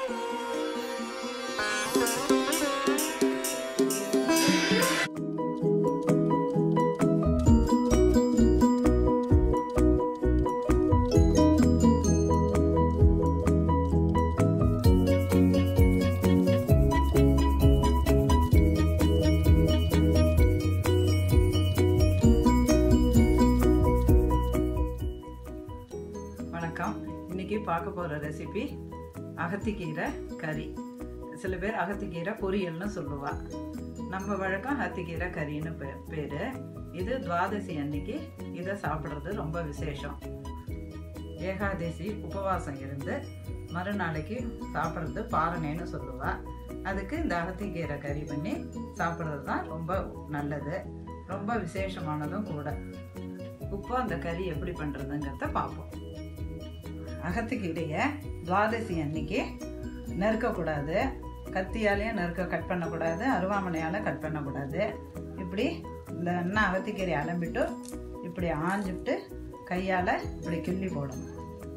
வணக்கம் இன்னைக்கு பார்க்க போகிற ரெசிபி அகத்திக்கீரை கறி சில பேர் அகத்திக்கீரை பொரியல்னு சொல்லுவா நம்ம வழக்கம் அகத்திக்கீரை கறின்னு பே பேர் இது துவாதசி அன்னைக்கு இதை சாப்பிட்றது ரொம்ப விசேஷம் ஏகாதசி உபவாசம் இருந்து மறுநாளைக்கு சாப்பிட்றது பாரணேன்னு சொல்லுவா அதுக்கு இந்த அகத்திக்கீரை கறி பண்ணி சாப்பிட்றது தான் ரொம்ப நல்லது ரொம்ப விசேஷமானதும் கூட இப்போ அந்த கறி எப்படி பண்ணுறதுங்கிறத பார்ப்போம் அகத்துக்கீரையை துவாதசி அன்னைக்கு நறுக்கக்கூடாது கத்தியாலையும் நறுக்க கட் பண்ணக்கூடாது அருவாமனையால் கட் பண்ணக்கூடாது இப்படி இந்த எண்ணெய் அகத்திக்கீரை அலம்பிட்டு இப்படி ஆஞ்சிட்டு கையால் இப்படி கிள்ளி போடணும்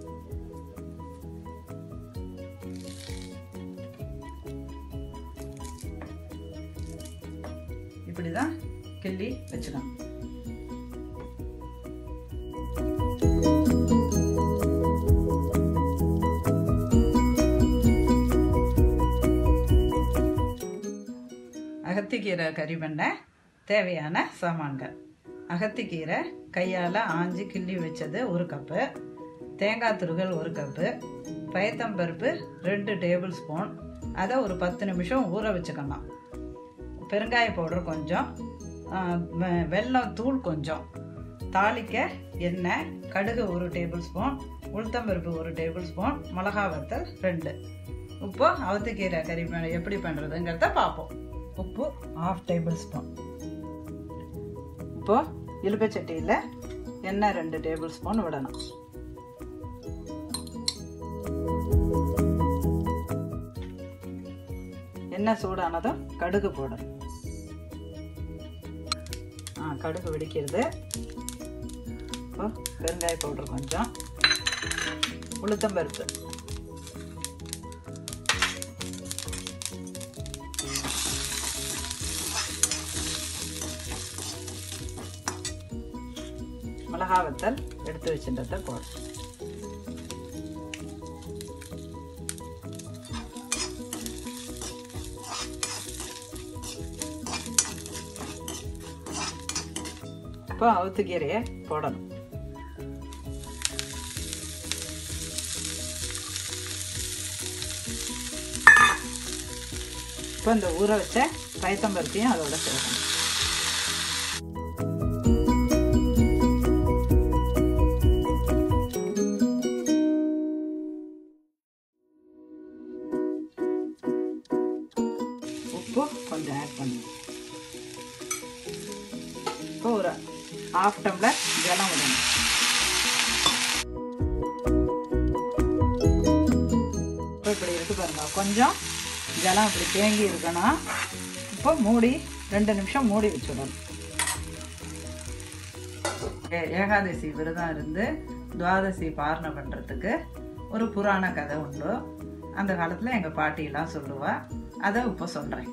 இப்படி தான் கிள்ளி வச்சுக்கணும் அகத்திக்கீரை கறி பண்ண தேவையான சாமான்கள் அகத்திக்கீரை கையால் ஆஞ்சி கிள்ளி வச்சது ஒரு கப்பு தேங்காய் துருகல் ஒரு கப்பு பயத்தம்பருப்பு ரெண்டு டேபிள் ஸ்பூன் அதை ஒரு பத்து நிமிஷம் ஊற வச்சுக்கணும் பெருங்காய பவுடர் கொஞ்சம் வெல்லம் தூள் கொஞ்சம் தாளிக்க எண்ணெய் கடுகு ஒரு டேபிள் ஸ்பூன் உளுத்தம்பருப்பு ஒரு டேபிள் ஸ்பூன் மிளகா வத்தல் ரெண்டு உப்பு அவத்துக்கீரை கறி எப்படி பண்ணுறதுங்கிறத பார்ப்போம் உப்பு ஆஃப் டேபிள் ஸ்பூன் இப்போ இலுப்பச்சட்டியில் எண்ணெய் ரெண்டு டேபிள் ஸ்பூன் விடணும் எண்ணெய் சூடானதும் கடுகு போடணும் ஆ கடுகு வெடிக்கிறது இப்போ பெருங்காய பவுடர் கொஞ்சம் உளுத்தம்பருப்பு மிளகா வத்தல் எடுத்து வச்சுன்றத போடும் இப்போ அவுத்துக்கீரையை போடணும் இப்போ இந்த ஊற வச்ச பயத்தம்பருத்தையும் அதோட சேர்க்கணும் உப்பு கொஞ்சம் ஆட் பண்ணுங்க இப்போ ஒரு ஹாஃப் டம்ளர் ஜலம் விடணும் இப்போ இப்படி இருக்கு பாருங்க கொஞ்சம் ஜலம் இப்படி தேங்கி இருக்கணும் இப்போ மூடி ரெண்டு நிமிஷம் மூடி வச்சுடணும் ஏகாதசி விரதம் இருந்து துவாதசி பாரணை பண்ணுறதுக்கு ஒரு புராண கதை உண்டு அந்த காலத்தில் எங்கள் பாட்டியெல்லாம் சொல்லுவா அதை இப்போ சொல்கிறேன்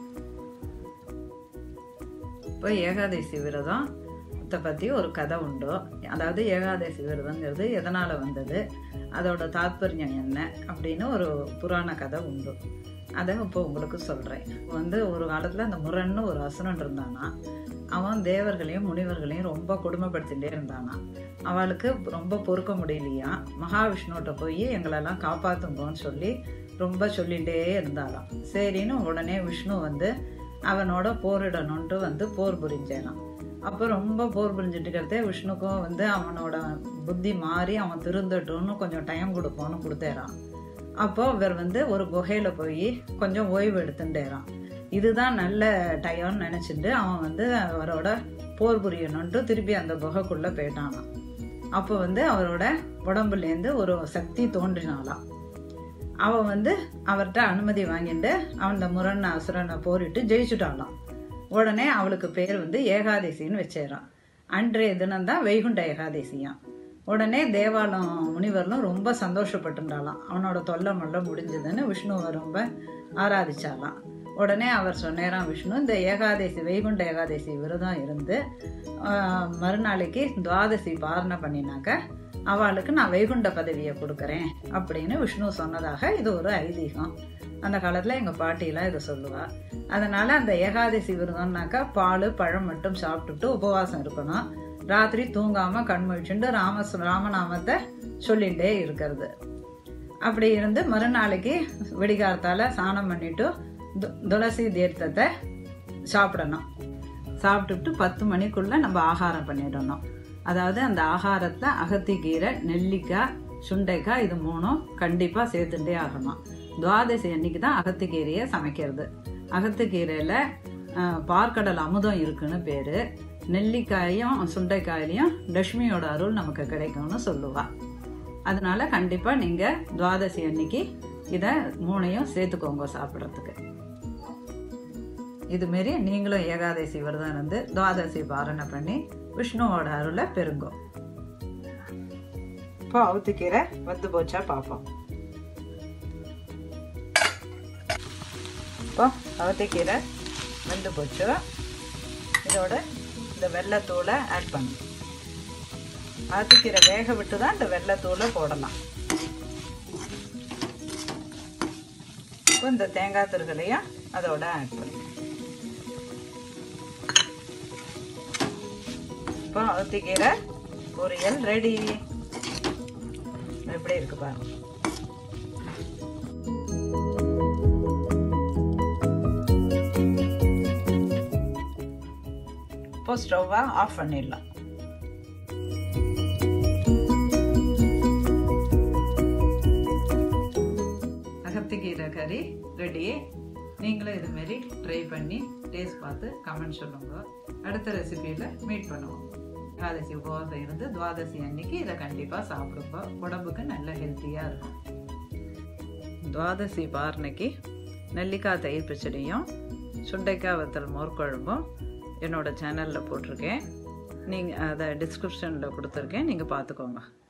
இப்போ ஏகாதசி விரதம் பற்றி ஒரு கதை உண்டு அதாவது ஏகாதசி விரதங்கிறது எதனால் வந்தது அதோட தாத்பரியம் என்ன அப்படின்னு ஒரு புராண கதை உண்டு அதை இப்போ உங்களுக்கு சொல்கிறேன் வந்து ஒரு காலத்தில் அந்த முரன்னு ஒரு அசுரன் இருந்தானா அவன் தேவர்களையும் முனிவர்களையும் ரொம்ப கொடுமைப்படுத்திகிட்டே இருந்தானா அவளுக்கு ரொம்ப பொறுக்க முடியலையா மகாவிஷ்ணுகிட்ட போய் எங்களெல்லாம் காப்பாற்றுங்கன்னு சொல்லி ரொம்ப சொல்லிகிட்டே இருந்தாளாம் சரின்னு உடனே விஷ்ணு வந்து அவனோட போரிடணுன்ட்டு வந்து போர் புரிஞ்சானான் அப்போ ரொம்ப போர் புரிஞ்சுட்டு இருக்கிறதே விஷ்ணுக்கும் வந்து அவனோட புத்தி மாறி அவன் திருந்தட்டும்னு கொஞ்சம் டைம் கொடுப்போன்னு கொடுத்தேறான் அப்போ இவர் வந்து ஒரு குகையில் போய் கொஞ்சம் ஓய்வு எடுத்துட்டேறான் இதுதான் நல்ல டயம்னு நினச்சிட்டு அவன் வந்து அவரோட போர் புரியணுன்ட்டு திருப்பி அந்த குகைக்குள்ளே போயிட்டானான் அப்போ வந்து அவரோட உடம்புலேருந்து ஒரு சக்தி தோன்றினாலாம் அவன் வந்து அவர்கிட்ட அனுமதி வாங்கிட்டு அவன் இந்த முரண் அசுரனை போரிட்டு ஜெயிச்சுட்டாளாம் உடனே அவளுக்கு பேர் வந்து ஏகாதசின்னு வச்சேறான் அன்றைய தினம்தான் வைகுண்ட ஏகாதசியாம் உடனே தேவாலம் முனிவர்களும் ரொம்ப சந்தோஷப்பட்டுண்டாலாம் அவனோட தொல்லை மல்ல முடிஞ்சதுன்னு விஷ்ணுவை ரொம்ப ஆராதிச்சாலாம் உடனே அவர் சொன்னேராம் விஷ்ணு இந்த ஏகாதசி வைகுண்ட ஏகாதசி விரதம் இருந்து ஆஹ், மறுநாளைக்கு துவாதசி பாரணை பண்ணினாக்க அவளுக்கு நான் வைகுண்ட பதவியை கொடுக்குறேன் அப்படின்னு விஷ்ணு சொன்னதாக இது ஒரு ஐதீகம் அந்த காலத்தில் எங்கள் பாட்டிலாம் இதை சொல்லுவா அதனால அந்த ஏகாதசி விரதம்னாக்கா பால் பழம் மட்டும் சாப்பிட்டுட்டு உபவாசம் இருக்கணும் ராத்திரி தூங்காம கண் முழிச்சுட்டு ராம ராமநாமத்தை சொல்லிகிட்டே இருக்கிறது அப்படி இருந்து மறுநாளைக்கு விடிகாலத்தால ஸ்நானம் பண்ணிட்டு து- துளசி தீர்த்தத்தை சாப்பிடணும் சாப்பிட்டுட்டு பத்து மணிக்குள்ள நம்ம ஆகாரம் பண்ணிடணும் அதாவது அந்த ஆகாரத்தை அகத்திக்கீரை நெல்லிக்காய் சுண்டைக்காய் இது மூணும் கண்டிப்பாக சேர்த்துட்டே ஆகணும் துவாதசி அன்னைக்கு தான் அகத்திக்கீரையை சமைக்கிறது அகத்திக்கீரையில் பார்க்கடல் அமுதம் இருக்குன்னு பேர் நெல்லிக்காயும் சுண்டைக்காயிலையும் லக்ஷ்மியோட அருள் நமக்கு கிடைக்கும்னு சொல்லுவா அதனால கண்டிப்பாக நீங்கள் துவாதசி அன்னைக்கு இதை மூணையும் சேர்த்துக்கோங்க சாப்பிட்றதுக்கு இதுமாரி நீங்களும் ஏகாதசி விரதம் இருந்து துவாதசி பாரணை பண்ணி விஷ்ணுவோட அருளை பெருங்கோ இப்போ அவுத்துக்கீரை வந்து போச்சா பார்ப்போம் இப்போ அவுத்துக்கீரை வெந்து போச்சு இதோட இந்த வெள்ளைத்தூளை ஆட் பண்ணு அவுத்துக்கீரை வேக விட்டு தான் இந்த வெள்ளைத்தூளை போடலாம் இப்போ இந்த தேங்காய் திருகலையும் அதோட ஆட் பண்ணு இப்போ அவுத்திக்கீரை பொரியல் ரெடி எப்படி இருக்கு பாருங்க இப்போ ஸ்டவ்வை ஆஃப் பண்ணிடலாம் அகத்திக்கீரை கறி ரெடி நீங்களும் இதுமாரி ட்ரை பண்ணி டேஸ்ட் பார்த்து கமெண்ட் சொல்லுங்க அடுத்த ரெசிபியில் மீட் பண்ணுவோம் ஏகாதசி உபவாசம் இருந்து துவாதசி அன்னைக்கு இதை கண்டிப்பாக சாப்பிடுங்க உடம்புக்கு நல்ல ஹெல்த்தியாக இருக்கும் துவாதசி பார்னைக்கு நெல்லிக்காய் தயிர் பச்சடியும் சுண்டைக்காய் வத்தல் மோர் குழம்பும் என்னோட சேனலில் போட்டிருக்கேன் நீங்கள் அதை டிஸ்கிரிப்ஷனில் கொடுத்துருக்கேன் நீங்கள் பார்த்துக்கோங்க